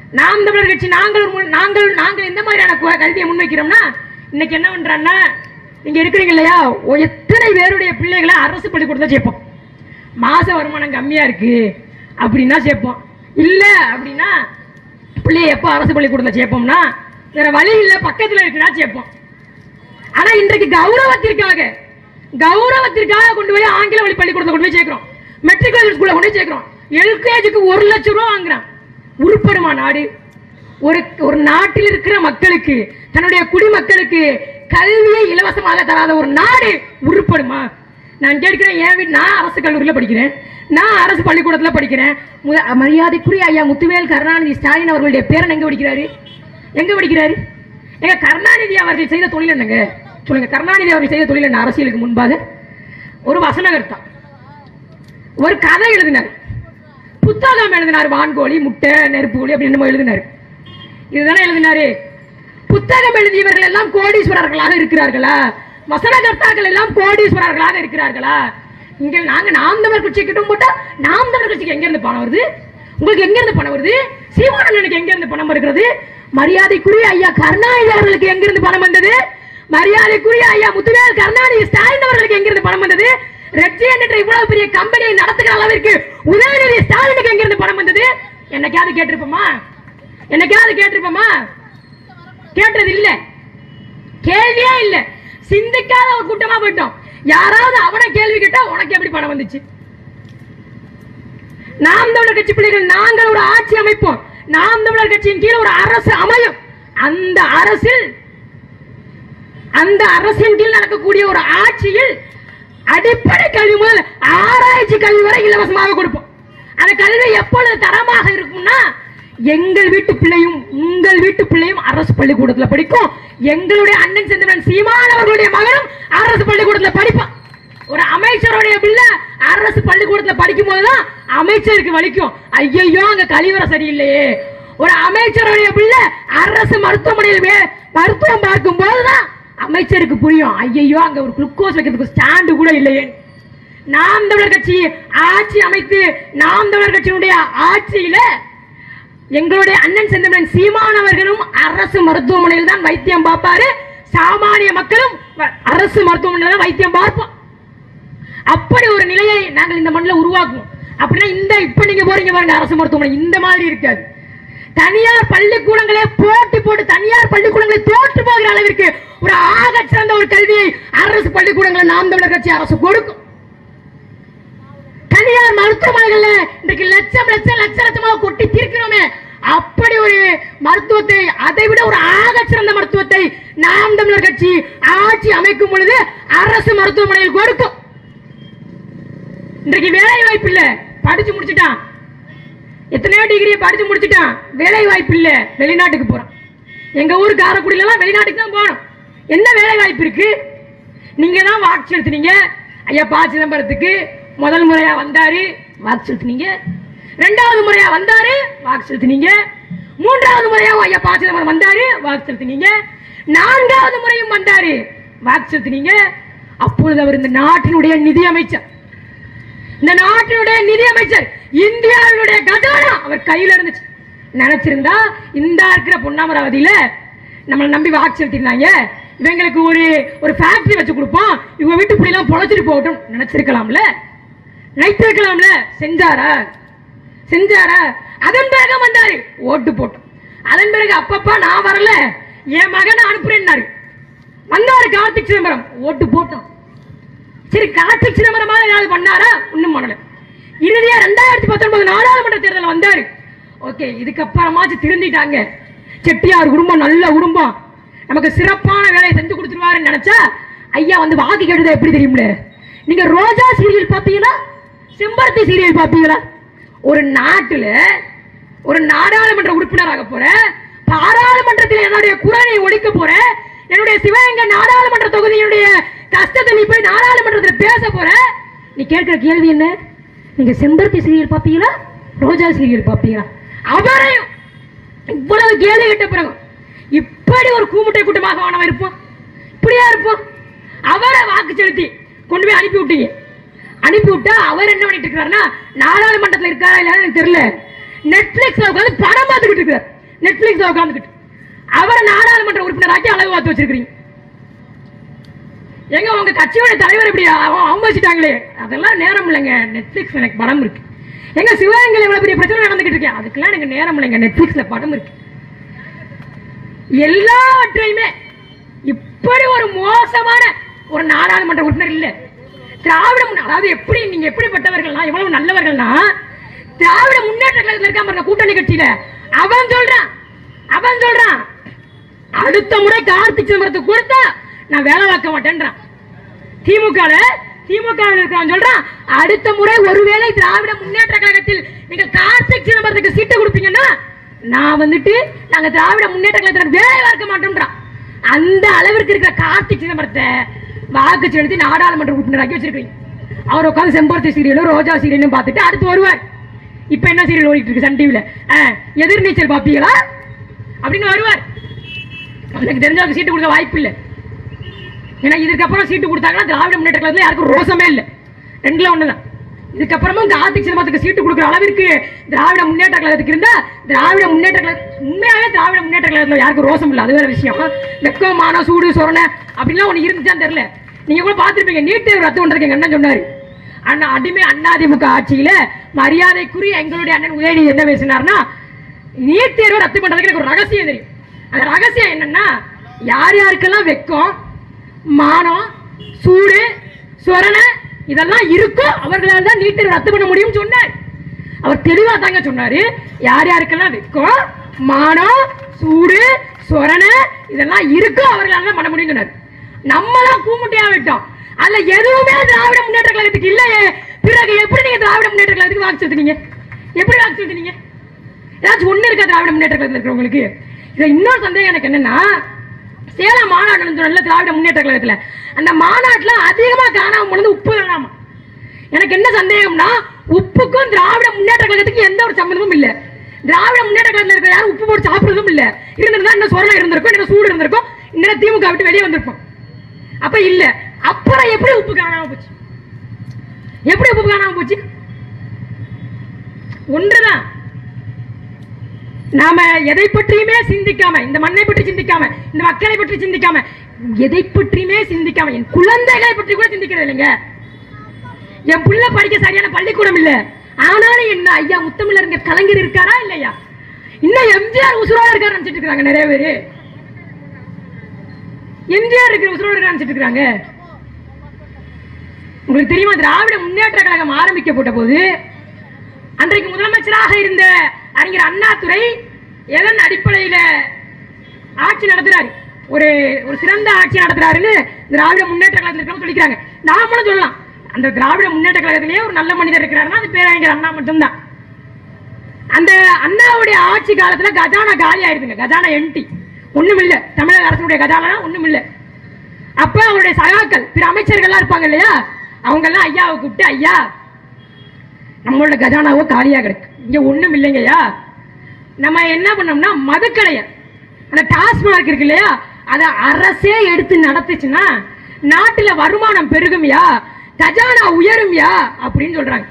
நாம் தமிழர் கட்சி நாங்கள் ஒரு முன்- நாங்கள் நாங்கள் எந்த மாதிரியான கு- கல்வியை முன்வைக்கிறோம்னா இன்னைக்கு என்ன பண்றான்னா நீங்க இருக்கிறீங்க இல்லையா ஒ- எத்தனை பேருடைய பிள்ளைகளை அரசு பள்ளிக்கூடத்தில் சேர்ப்போம் மாச வருமானம் கம்மியா இருக்கு அப்படின்னா சேர்ப்போம் இல்ல அப்படின்னா பிள்ளைய எப்போ அரசு பள்ளிக்கூடத்தில் சேர்ப்போம்னா வேற வழி இல்ல பக்கத்துல இருக்குன்னா சேர்ப்போம் ஆனா இன்றைக்கு கௌரவத்திற்காக கௌரவத்திற்காக கொண்டு போய் ஆங்கில வழி பள்ளிக்கூடத்தை கொண்டு போய் சேர்க்கிறோம் மெட்ரிகுலேஷன் ஸ்கூல்ல கொண்டு போய் சேர்க்கிறோம் எல்கேஜிக்கு ஒரு லட்சம் ரூபா வாங்குறான் உருப்படுமா நாடு ஒரு ஒரு நாட்டில் இருக்கிற மக்களுக்கு தன்னுடைய குடிமக்களுக்கு கல்வியை இலவசமாக தராத ஒரு நாடு உருப்படுமா நான் கேட்கிறேன் என் வீட்டு நான் அரசு கல்லூரியில் படிக்கிறேன் நான் அரசு பள்ளிக்கூடத்தில் படிக்கிறேன் முத- மரியாதைக்குரிய ஐயா முத்துவேல் கருணாநிதி ஸ்டாலின் அவர்களுடைய பேரன் எங்க படிக்கிறாரு எங்க படிக்கிறாரு எங்க கருணாநிதி அவர்கள் செய்த தொழில் என்னங்க சொல்லுங்க கருணாநிதி அவர்கள் செய்த தொழில் என்ன அரசியலுக்கு முன்பாக ஒரு வசனகர்த்தா ஒரு கதை எழுதினார் புத்தகம் எழுதினார் வான்கோழி முட்டை நெருப்புகோழி அப்படின்னு என்னமோ எழுதினார் இதுதானே எழுதினாரு புத்தகம் எழுதியவர்கள் எல்லாம் கோடீஸ்வரர்களாக இருக்கிறார்களா வசனகர்த்தாக்கள் எல்லாம் கோடீஸ்வரர்களாக இருக்கிறார்களா இங்க நாங்க நாம் தமிழர் கட்சி கிட்டும் போட்டா நாம் தமிழர் கட்சிக்கு எங்க இருந்து பணம் வருது உங்களுக்கு எங்க இருந்து பணம் வருது சீமானனுக்கு எங்க இருந்து பணம் வருகிறது மரியாதைக்குரிய ஐயா கருணாநிதி அவர்களுக்கு எங்க இருந்து பணம் வந்தது மரியாதைக்குரிய ஐயா முத்துவேல் கருணாநிதி ஸ்டாலின் அவர்களுக்கு எங்க இருந்து பணம் வந்தது ரெட்ஜியன் என்ற இவ்வளவு பெரிய கம்பெனியை நடத்துகிற அளவிற்கு உதயநிதி ஸ்டாலினுக்கு எங்க இருந்து பணம் வந்தது என்னைக்காவது கேட்டிருப்போமா என்னைக்காவது கேட்டிருப்போமா கேட்டது இல்ல கேள்வியே இல்ல சிந்திக்காத ஒரு கூட்டமா போயிட்டோம் யாராவது அவனை கேள்வி கேட்டா உனக்கு எப்படி பணம் வந்துச்சு நாம் தமிழர் கட்சி பிள்ளைகள் நாங்கள் ஒரு ஆட்சி அமைப்போம் நாம் தமிழர் கட்சியின் கீழ் ஒரு அரசு அமையும் அந்த அரசில் அந்த அரசின் கீழ் நடக்கக்கூடிய ஒரு ஆட்சியில் அடிப்படை கல்வி முதல் ஆராய்ச்சி கல்வி வரை இலவசமாக கொடுப்போம் அந்த கல்வி எப்பொழுது தரமாக இருக்கும்னா எங்கள் வீட்டு பிள்ளையும் உங்கள் வீட்டு பிள்ளையும் அரசு பள்ளிக்கூடத்துல படிக்கும் எங்களுடைய அண்ணன் செந்தமன் சீமான் அவர்களுடைய மகனும் அரசு பள்ளிக்கூடத்துல படிப்பான் ஒரு அமைச்சருடைய பிள்ளை அரசு பள்ளிக்கூடத்துல படிக்கும் போதுதான் அமைச்சருக்கு வலிக்கும் ஐயையோ அங்க கழிவறை சரியில்லையே ஒரு அமைச்சருடைய பிள்ளை அரசு மருத்துவமனையில் வே- மருத்துவம் பார்க்கும் போதுதான் அமைச்சருக்கு புரியும் ஐயையோ அங்க ஒரு குளுக்கோஸ் வைக்கிறதுக்கு ஸ்டாண்டு கூட இல்லையே நாம் தமிழர் கட்சி ஆட்சி அமைத்து நாம் தமிழர் கட்சியினுடைய ஆட்சியில எங்களுடைய அண்ணன் செந்தமன் சீமானவர்களும் அரசு மருத்துவமனையில் தான் வைத்தியம் பார்ப்பாரு சாமானிய மக்களும் வ- அரசு மருத்துவமனையில் தான் வைத்தியம் பார்ப்போம் அப்படி ஒரு நிலையை நாங்கள் இந்த மண்ணில் உருவாக்குவோம் அப்படின்னா இந்த இப்ப நீங்க போறீங்க பாருங்க அரசு மருத்துவமனை இந்த மாதிரி இருக்காது தனியார் பள்ளிக்கூடங்களே போட்டி போட்டு தனியார் பள்ளிக்கூடங்களை தோற்று போகிற அளவிற்கு ஒரு ஆகச் சிறந்த ஒரு கல்வியை அரசு பள்ளிக்கூடங்களை நாம் தமிழர் கட்சி அரசு கொடுக்கும் தனியார் மருத்துவமனைகள்ல இன்றைக்கு லட்சம் லட்சம் லட்ச லட்சமாக கொட்டி தீர்க்கிறோமே அப்படி ஒரு மருத்துவத்தை அதை விட ஒரு ஆகச் சிறந்த மருத்துவத்தை நாம் தமிழர் கட்சி ஆட்சி அமைக்கும் பொழுது அரசு மருத்துவமனையில் கொடுக்கும் இன்றைக்கு வேலை வாய்ப்பு இல்ல படிச்சு முடிச்சிட்டான் எத்தனையோ டிகிரி படிச்சு முடிச்சிட்டான் வேலை வாய்ப்பு இல்ல வெளிநாட்டுக்கு போறான் எங்க ஊர் காரைக்குடியில எல்லாம் வெளிநாட்டுக்கு தான் போகணும் என்ன வேலை வாய்ப்பு இருக்கு நீங்க தான் வாக்கு செலுத்துனீங்க ஐயா ப சிதம்பரத்துக்கு முதல் முறையா வந்தாரு வாக்கு செலுத்துனீங்க ரெண்டாவது முறையா வந்தாரு வாக்கு செலுத்துனீங்க மூன்றாவது முறையா ஐயா ப சிதம்பரம் வந்தாரு வாக்கு செலுத்துனீங்க நான்காவது முறையும் வந்தாரு வாக்கு செலுத்துனீங்க அப்பொழுது அவர் இந்த நாட்டினுடைய நிதி அமைச்சர் இந்த நாட்டினுடைய நிதி அமைச்சர் இந்தியாவினுடைய கஜானா அவர் கையில இருந்துச்சு நினைச்சிருந்தா இந்த இருக்கிற பொன்னாமராவதியில நம்மளை நம்பி வாக்கு செலுத்திருந்தாங்க இவங்களுக்கு ஒரு ஒரு ஃபேக்டரி வச்சு கொடுப்போம் இவங்க வீட்டு பிள்ளைலாம் பொழைச்சிட்டு போகட்டும் நினைச்சிருக்கலாம்ல நினைத்திருக்கலாம்ல செஞ்சாரா செஞ்சாரா அதன் பிறகு வந்தாரு ஓட்டு போட்டோம் அதன் பிறகு அப்பப்பா நான் வரல என் மகனை அனுப்புறேன்னாரு வந்தாரு கார்த்திக் சிதம்பரம் ஓட்டு போட்டோம் சரி கார்த்திக் சிதம்பரமாக ஏதாவது பண்ணாரா ஒண்ணும் பண்ணல இறுதியா ரெண்டாயிரத்தி பத்தொன்பது நாடாளுமன்ற தேர்தல் வந்தாரு ஓகே இதுக்கப்புறமாச்சு திருந்திட்டாங்க செட்டியார் குடும்பம் நல்ல குடும்பம் நமக்கு சிறப்பான வேலையை செஞ்சு கொடுத்துருவாருன்னு நினைச்சா ஐயா வந்து வாக்கு கேட்டது எப்படி தெரியும்ல நீங்க ரோஜா சீரியல் பாப்பீங்களா செம்பருத்தி சீரியல் பாப்பீங்களா ஒரு நாட்டுல ஒரு நாடாளுமன்ற உறுப்பினராக போற பாராளுமன்றத்தில் என்னுடைய குரலை ஒழிக்க போற என்னுடைய சிவகங்கை நாடாளுமன்ற தொகுதியினுடைய கஷ்டத்தை நீ போய் நாடாளுமன்றத்தில் பேச போற நீ கேட்கிற கேள்வி என்ன நீங்க செம்பருத்தி சீரியல் பாப்பீங்களா ரோஜா சீரியல் பாப்பீங்களா அவரையும் இவ்வளவு கேள்வி கேட்ட பிறகு இப்படி ஒரு கூமுட்டை கூட்டமாக அவனவன் இருப்போம் இப்படியா இருப்போம் அவரை வாக்கு செலுத்தி கொண்டு போய் அனுப்பி விட்டீங்க அனுப்பி விட்டா அவர் என்ன பண்ணிட்டு இருக்காருன்னா நாடாளுமன்றத்தில் இருக்காரா இல்லையான்னு எனக்கு தெரியல நெட்ஃபிளிக்ஸ்ல உட்காந்து படம் பார்த்துக்கிட்டு இருக்காரு நெட்ஃபிளிக்ஸ்ல உட்காந்துக்கிட்டு அவரை நாடாளுமன்ற உறுப்பினராக்கி அளவு பார்த்து வச்சிருக்கீங்க எங்க உங்க கட்சியோட தலைவர் இப்படி அவ- அவமதிச்சிட்டாங்களே அதெல்லாம் நேரம் இல்லைங்க நெட்ஃபிளிக்ஸ் எனக்கு படம் இருக்கு எங்க சிவகங்கையில் இவ்வளவு பெரிய பிரச்சனை நடந்துகிட்டு இருக்கேன் அதுக்கெல்லாம் எனக்கு நேரம் இல்லைங்க நெட்ஃபிளிக்ஸ்ல படம் இருக்கு எல்லாவற்றையுமே இப்படி ஒரு மோசமான ஒரு நாடாளுமன்ற உறுப்பினர் இல்ல திராவிட முன்ன- அதாவது எப்படி நீங்க எப்படிப்பட்டவர்கள்னா எவ்வளவு நல்லவர்கள்னா திராவிட முன்னேற்ற கழகத்துல இருக்காம பாருங்க கூட்டணி கட்சியில அவன் சொல்றான் அவன் சொல்றான் அடுத்த முறை கார்த்திக் சிதம்பரத்துக்கு கொடுத்தா நான் வேலை பார்க்க மாட்டேன்றான் திமுக திமுக இருக்கிறவன் சொல்றான் அடுத்த முறை ஒருவேளை திராவிட முன்னேற்ற கழகத்தில் நீங்க கார்த்திக் சிதம்பரத்துக்கு சீட்டு கொடுப்பீங்கன்னா நான் வந்துட்டு நாங்க திராவிட முன்னேற்ற கழகத்தில் வேலை பார்க்க மாட்டோம்ன்றான் அந்த அளவிற்கு இருக்கிற கார்த்திக் சிதம்பரத்தை வாக்கு செலுத்தி நாடாளுமன்ற உறுப்பினராக்கி வச்சிருக்கீங்க அவர் உட்காந்து செம்பருத்தி சீரியலும் ரோஜா சீரியலும் பார்த்துட்டு அடுத்து வருவார் இப்ப என்ன சீரியல் ஓடிட்டு இருக்கு சன் டிவில எதிர்நீச்சல் பாப்பீங்களா அப்படின்னு வருவார் எனக்கு தெரிஞ்சவங்க சீட்டு கொடுக்க வாய்ப்பு இல்லை ஏன்னா இதுக்கப்புறம் சீட்டு கொடுத்தாங்கன்னா திராவிட முன்னேற்ற கழகத்துல யாருக்கும் ரோசமே இல்லை ரெண்டுல ஒண்ணுதான் இதுக்கப்புறமும் கார்த்திக் சிதம்பரத்துக்கு சீட்டு கொடுக்குற அளவிற்கு திராவிட முன்னேற்ற கழகத்துக்கு இருந்தா திராவிட முன்னேற்ற கழகம் உண்மையாவே திராவிட முன்னேற்ற கழகத்துல யாருக்கும் ரோசம் இல்லை அது வேற விஷயம் வெக்கம் மான சூடு சொரணை அப்படின்லாம் ஒண்ணு இருந்துச்சான்னு தெரியல நீங்க கூட பார்த்திருப்பீங்க நீட் தேர்வு ரத்து பண்றதுக்கு எங்க அண்ணன் சொன்னாரு அண்ணா அடிமை அண்ணாதிமுக ஆட்சியில மரியாதைக்குரிய எங்களுடைய அண்ணன் உதயநிதி என்ன பேசினார்னா நீட் தேர்வை ரத்து பண்றதுக்கு எனக்கு ஒரு ரகசியம் தெரியும் அந்த ரகசியம் என்னன்னா யார் யாருக்கெல்லாம் வெக்கம் மானம் சூடு சொரணை இதெல்லாம் இருக்கோ அவர்களால் தான் நீட் தேர்வு ரத்து பண்ண முடியும்னு சொன்னார் அவர் தெளிவா தாங்க சொன்னாரு யார் யாருக்கெல்லாம் வெக்கம் மானம் சூடு சொரணை இதெல்லாம் இருக்கோ அவர்களால் தான் பண்ண முடியும்னு சொன்னார் நம்மளாம் கூமுட்டையா விட்டோம் அதுல எதுவுமே திராவிட முன்னேற்ற கழகத்துக்கு இல்லையே பிறகு எப்படி நீங்க திராவிட முன்னேற்ற கழகத்துக்கு வாக்கு செலுத்துனீங்க எப்படி வாக்கு செலுத்துனீங்க ஏதாச்சும் ஒண்ணு இருக்கா திராவிட முன்னேற்ற கழகத்தில் இருக்கிறவங்களுக்கு இதுல இன்னொரு சந்தேகம் எனக்கு என்னன்னா சேலம் மாநாடு நடந்ததுல திராவிட முன்னேற்ற கழகத்துல அந்த மாநாட்டுல அதிகமா காணாம போனது உப்பு காணாம எனக்கு என்ன சந்தேகம்னா உப்புக்கும் திராவிட முன்னேற்ற கழகத்துக்கு எந்த ஒரு சம்பந்தமும் இல்ல திராவிட முன்னேற்ற கழகத்துல இருக்கிற யாரும் உப்பு போட்டு சாப்பிடுறதும் இல்ல இருந்திருந்தா இன்னும் சொரணம் இருந்திருக்கும் இன்னும் சூடு இருந்திருக்கும் இன்னும் திமுக விட்டு வெளியே வந்திருப்போம் அப்ப இல்ல அப்புறம் எப்படி உப்பு காணாம போச்சு எப்படி உப்பு காணாம போச்சு ஒன்றுதான் நாம எதை பற்றியுமே சிந்திக்காம இந்த மண்ணை பற்றி சிந்திக்காம இந்த மக்களை பற்றி சிந்திக்காம எதை பற்றியுமே சிந்திக்காம என் குழந்தைகளை பற்றி கூட சிந்திக்கிறது இல்லைங்க என் புள்ள படிக்க சரியான பள்ளிக்கூடம் இல்ல ஆனாலும் என்ன ஐயா முத்தமிழறிஞர் கலைஞர் இருக்காரா இல்லையா இன்னும் எம்ஜிஆர் உசுரோட இருக்காரு நினைச்சிட்டு இருக்காங்க நிறைய பேரு எம்ஜிஆர் இருக்கிற உசுரோட இருக்காரு நினைச்சிட்டு இருக்காங்க உங்களுக்கு தெரியுமா திராவிட முன்னேற்ற கழகம் ஆரம்பிக்கப்பட்ட போது அன்றைக்கு முதலமைச்சராக இருந்த அறிஞர் அண்ணாதுரை எதன் அடிப்படையில ஆட்சி நடத்துறாரு ஒரு ஒரு சிறந்த ஆட்சி நடத்துறாருன்னு திராவிட முன்னேற்ற கழகத்தில் இருக்கிறவங்க சொல்லிக்கிறாங்க நாமளும் சொல்லலாம் அந்த திராவிட முன்னேற்ற கழகத்திலேயே ஒரு நல்ல மனிதர் இருக்கிறாருன்னா அது பேரறிஞர் அண்ணா மட்டும்தான் அந்த அண்ணாவுடைய ஆட்சி காலத்துல கஜானா காலி ஆயிருதுங்க கஜானா எம்டி ஒண்ணும் இல்ல தமிழக அரசுடைய கஜானா ஒண்ணும் இல்ல அப்ப அவருடைய சகாக்கள் பிற அமைச்சர்கள்லாம் இருப்பாங்க இல்லையா அவங்க எல்லாம் ஐயாவை கூப்பிட்டு ஐயா நம்மளோட கஜானாவோ காலியா கிடக்கு இங்க ஒண்ணும் இல்லைங்கய்யா நம்ம என்ன பண்ணோம்னா மதுக்கடைய அந்த டாஸ்மார்க் இருக்கு இல்லையா அதை அரசே எடுத்து நடத்துச்சுன்னா நாட்டுல வருமானம் பெருகும்யா கஜானா உயரும்யா அப்படின்னு சொல்றாங்க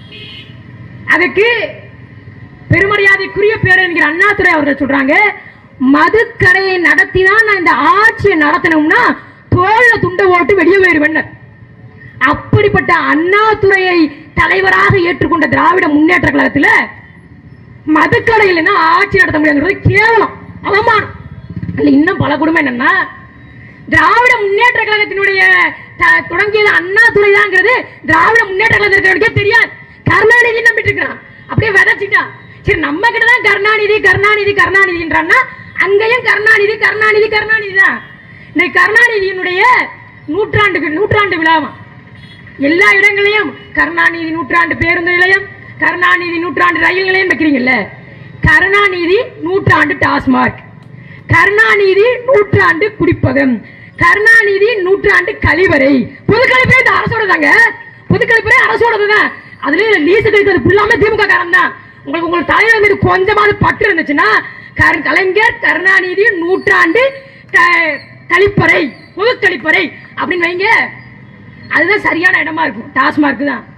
அதுக்கு பெருமரியாதைக்குரிய பேரறிஞர் அண்ணாதுரை அவர்கள் சொல்றாங்க மதுக்கடையை நடத்தி தான் நான் இந்த ஆட்சியை நடத்தணும்னா தோல்ல துண்டை ஓட்டு வெளியே போயிருவேன் அப்படிப்பட்ட அண்ணாதுரையை தலைவராக ஏற்றுக்கொண்ட திராவிட முன்னேற்ற கழகத்துல மதுக்கடை இல்லைன்னா ஆட்சி நடத்த முடியாதுங்கிறது கேவலம் அவமானம் அதுல இன்னும் பல குடும்பம் என்னன்னா திராவிட முன்னேற்ற கழகத்தினுடைய த- தொடங்கியது அண்ணாதுரை தாங்கிறது திராவிட முன்னேற்ற கழகத்திற்கே தெரியாது கருணாநிதி நம்பிட்டு இருக்கிறான் அப்படியே விதைச்சிட்டான் சரி நம்ம கிட்ட தான் கருணாநிதி கருணாநிதி கருணாநிதின்றான்னா அங்கேயும் கருணாநிதி கருணாநிதி கருணாநிதி தான் இன்னைக்கு கருணாநிதியினுடைய நூற்றாண்டுக்கு நூற்றாண்டு விழாவாம் எல்லா இடங்களையும் கருணாநிதி நூற்றாண்டு பேருந்து நிலையம் கருணாநிதி நூற்றாண்டு ரயில் நிலையம் வைக்கிறீங்கல்ல கருணாநிதி நூற்றாண்டு டாஸ்மார்க் கருணாநிதி நூற்றாண்டு குடிப்பகம் கருணாநிதி நூற்றாண்டு கழிவறை பொதுக்கழிப்பறை இந்த அரசோட தாங்க பொதுக்கழிப்பறை அரசோடது தான் அதுல லீசு கழிக்கிறது ஃபுல்லாமே திமுக காரன் தான் உங்களுக்கு உங்களுக்கு தலைவர் மீது கொஞ்சமாவது பற்று இருந்துச்சுன்னா கரு- கலைஞர் கருணாநிதி நூற்றாண்டு க- கழிப்பறை பொது கழிப்பறை அப்படின்னு வைங்க அதுதான் சரியான இடமா இருக்கும் டாஸ்மார்க் தான்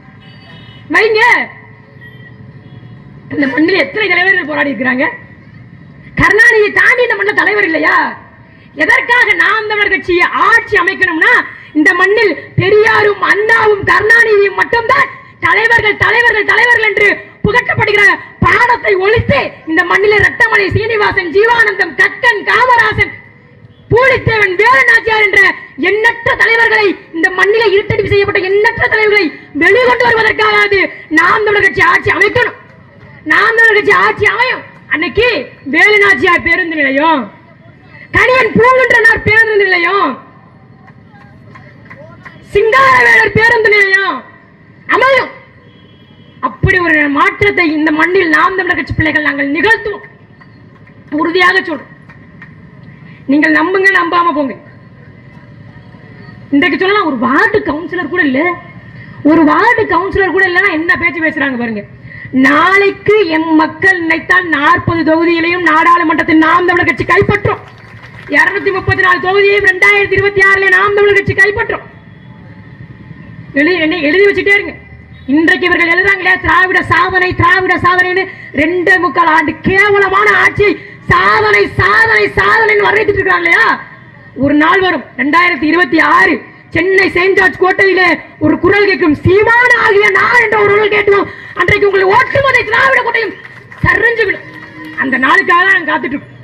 வைங்க இந்த மண்ணில் எத்தனை தலைவர்கள் போராடி இருக்கிறாங்க கருணாநிதியை தாண்டி இந்த மண்ணில் தலைவர் இல்லையா எதற்காக நாம் தமிழர் கட்சியை ஆட்சி அமைக்கணும்னா இந்த மண்ணில் பெரியாரும் அண்ணாவும் கருணாநிதியும் மட்டும்தான் தலைவர்கள் தலைவர்கள் தலைவர்கள் என்று புகட்டப்படுகிற பாடத்தை ஒழித்து இந்த மண்ணிலே ரத்தமணி சீனிவாசன் ஜீவானந்தம் கக்கன் காமராசன் பூலித்தேவன் வேலநாச்சியார் என்ற எண்ணற்ற தலைவர்களை இந்த மண்ணிலே இருட்டடிப்பு செய்யப்பட்ட எண்ணற்ற தலைவர்களை வெளிக்கொண்டு வருவதற்காக நாம் தமிழர் கட்சி ஆட்சி அமைக்கணும் நாம் தமிழர் கட்சி ஆட்சி அமையும் அன்னைக்கு வேலுநாச்சியார் பேருந்து நிலையம் கணியன் பூங்குன்றனார் பேருந்து நிலையம் சிங்காரவேலர் பேருந்து நிலையம் அமையும் அப்படி ஒரு மாற்றத்தை இந்த மண்ணில் நாம் தமிழர் கட்சி பிள்ளைகள் நாங்கள் நிகழ்த்துவோம் உறுதியாக சொல்றோம் நீங்கள் நம்புங்க நம்பாம போங்க இன்றைக்கு சொல்லலாம் ஒரு வார்டு கவுன்சிலர் கூட இல்ல ஒரு வார்டு கவுன்சிலர் கூட இல்லைன்னா என்ன பேச்சு பேசுறாங்க பாருங்க நாளைக்கு எம் மக்கள் நினைத்தால் நாற்பது தொகுதிகளையும் நாடாளுமன்றத்தில் நாம் தமிழர் கட்சி கைப்பற்றும் இருநூத்தி முப்பத்தி நாலு தொகுதியையும் ரெண்டாயிரத்தி இருபத்தி ஆறுல நாம் தமிழர் கட்சி கைப்பற்றும் எழுதி என்ன எழுதி வச்சுட்டே இருங்க இன்றைக்கு இவர்கள் எழுதுறாங்களே திராவிட சாதனை திராவிட சாதனைன்னு ரெண்டே முக்கால் ஆண்டு கேவலமான ஆட்சி சாதனை சாதனை சாதனைன்னு வர்ணித்துட்டு இருக்காங்க இல்லையா ஒரு நாள் வரும் ரெண்டாயிரத்தி இருபத்தி ஆறு சென்னை செயின்ட் ஜார்ஜ் கோட்டையிலே ஒரு குரல் கேட்கும் சீமான ஆகிய நான் என்ற ஒரு குரல் கேட்டும் அன்றைக்கு உங்களை ஒட்டுமொத்த திராவிட கோட்டையும் சரிஞ்சு விடும் அந்த நாளுக்காக தான் நாங்க காத்துட்டு இருக்கோம்